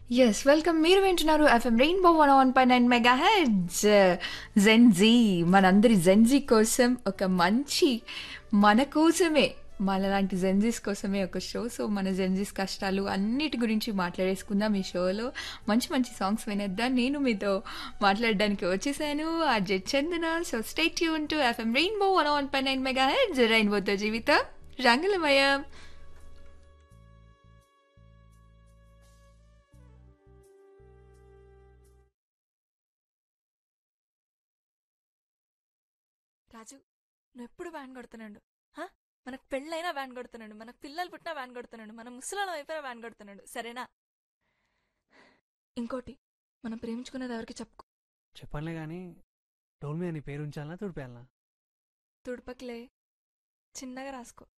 Yes welcome మీరు వింటున్నారు FM rainbow one one పై నైన్ మెగా హెడ్స్ జెన్జీ మనందరి జెన్జీ కోసం ఒక మంచి మన కోసమే మనలాంటి జెన్జీస్ కోసమే ఒక షో సో మన జెన్జీస్ కష్టాలు అన్నిటి గురించి మాట్లాడేసుకుందాం ఈ షోలో మంచి మంచి సాంగ్స్ వినేద్దాం నేను మీతో మాట్లాడడానికి వచ్చేసాను Ajay Chandana so stay tuned to FM rainbow one one పై నైన్ మెగా హెడ్స్ రెయిన్బోతో జీవితం రంగులమయం రాజు నువ్వు ఎప్పుడు వ్యాన్ కొడుతున్నాడు హా? మనకు పెళ్ళైనా వ్యాన్ కొడుతున్నాడు మనకు పిల్లలు పుట్టినా వ్యాన్ కొడుతున్నాడు మన ముసలాళ్ళం అయిపోయినా వ్యాన్ కొడుతున్నాడు సరేనా ఇంకోటి మనం ప్రేమించుకున్నది ఎవరికి చెప్పుకో చెప్పనులే కానీ డోల్ మీద నీ పేరు ఉంచాలనా తుడిపేయాలనా తుడుపకిలే చిన్నగా రాసుకో